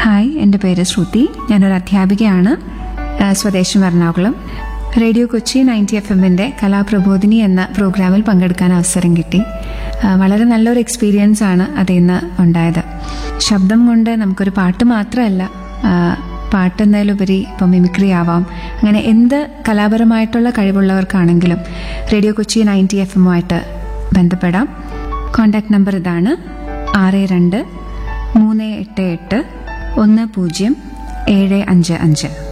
hi എൻ്റെ പേര് ശ്രുതി ഞാനൊരു അധ്യാപികയാണ് ആ, സ്വദേശം Ernakulam radio Kochi ninety F എമ്മിൻ്റെ കലാപ്രബോധിനി എന്ന പ്രോഗ്രാമിൽ പങ്കെടുക്കാൻ അവസരം കിട്ടി ആ, വളരെ നല്ലൊരു എക്സ്പീരിയൻസ് ആണ് അതിൽ നിന്ന് ഉണ്ടായത് ശബ്ദം കൊണ്ട് നമുക്കൊരു പാട്ട് മാത്രമല്ല ആ, പാട്ട് എന്നതിലുപരി ഇപ്പം മിമിക്രി ആവാം അങ്ങനെ എന്ത് കലാപരമായിട്ടുള്ള കഴിവുള്ളവർക്കാണെങ്കിലും റേഡിയോ കൊച്ചി നയൻറ്റി എഫ് എമ്മുമായിട്ട് ബന്ധപ്പെടാം കോൺടാക്ട് നമ്പർ ഇതാണ് ആറ് രണ്ട് മൂന്ന് എട്ട് എട്ട് ഒന്ന് പൂജ്യം ഏഴ് അഞ്ച് അഞ്ച്